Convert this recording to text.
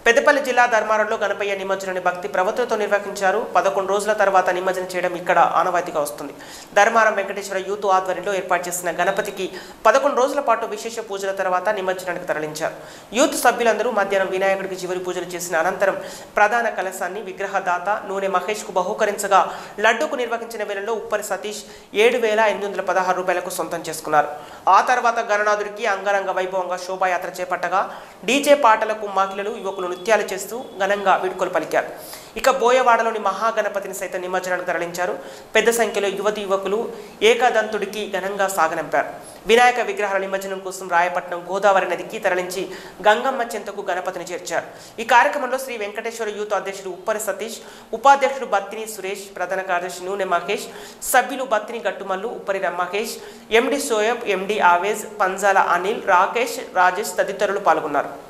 పెద్దపల్లి జిల్లా ధర్మారంలో గణపయ్య నిమజ్జనాన్ని భక్తి ప్రవృత్తితో నిర్వహించారు పదకొండు రోజుల తర్వాత నిమజ్జనం చేయడం ఇక్కడ ఆనవాయితీగా వస్తుంది ధర్మారం వెంకటేశ్వర యూత్ ఆధ్వర్యంలో ఏర్పాటు చేసిన గణపతికి పదకొండు రోజుల పాటు విశేష పూజల తర్వాత నిమజ్జనానికి తరలించారు యూత్ సభ్యులందరూ మధ్యాహ్నం వినాయకుడికి చివరి పూజలు చేసిన అనంతరం ప్రధాన కలశాన్ని విగ్రహదాత నూనె మహేష్ కు బహూకరించగా లడ్డూకు నిర్వహించిన వేళలో ఉప్పరి సతీష్ ఏడు వేల ఎనిమిది వందల పదహారు రూపాయలకు సొంతం చేసుకున్నారు ఆ తర్వాత గణనాథుడికి అంగరంగ వైభవంగా శోభాయాత్ర చేపట్టగా డీజే పాటలకు మహిళలు యువకులు నృత్యాలు చేస్తూ ఘనంగా వీడ్కోలు పలికారు ఇక బోయవాడలోని మహాగణపతిని సైతం నిమజ్జనానికి తరలించారు పెద్ద సంఖ్యలో యువతి యువకులు ఏకదంతుడికి ఘనంగా సాగనంపారు వినాయక విగ్రహాల నిమజ్జనం కోసం రాయపట్నం గోదావరి నదికి తరలించి గంగమ్మ చెంతకు గణపతిని చేర్చారు ఈ కార్యక్రమంలో శ్రీ వెంకటేశ్వర యూత్ అధ్యక్షుడు ఉప్పరి సతీష్ ఉపాధ్యక్షుడు బత్తిని సురేష్ ప్రధాన కార్యదర్శి నూనె మహేష్ సభ్యులు బత్తిని గట్టుమల్లు ఉప్పరి మహేష్ ఎండి సోయబ్ ఎండి ఆవేజ్ పంజాల అనిల్ రాకేష్ రాజేష్ తదితరులు పాల్గొన్నారు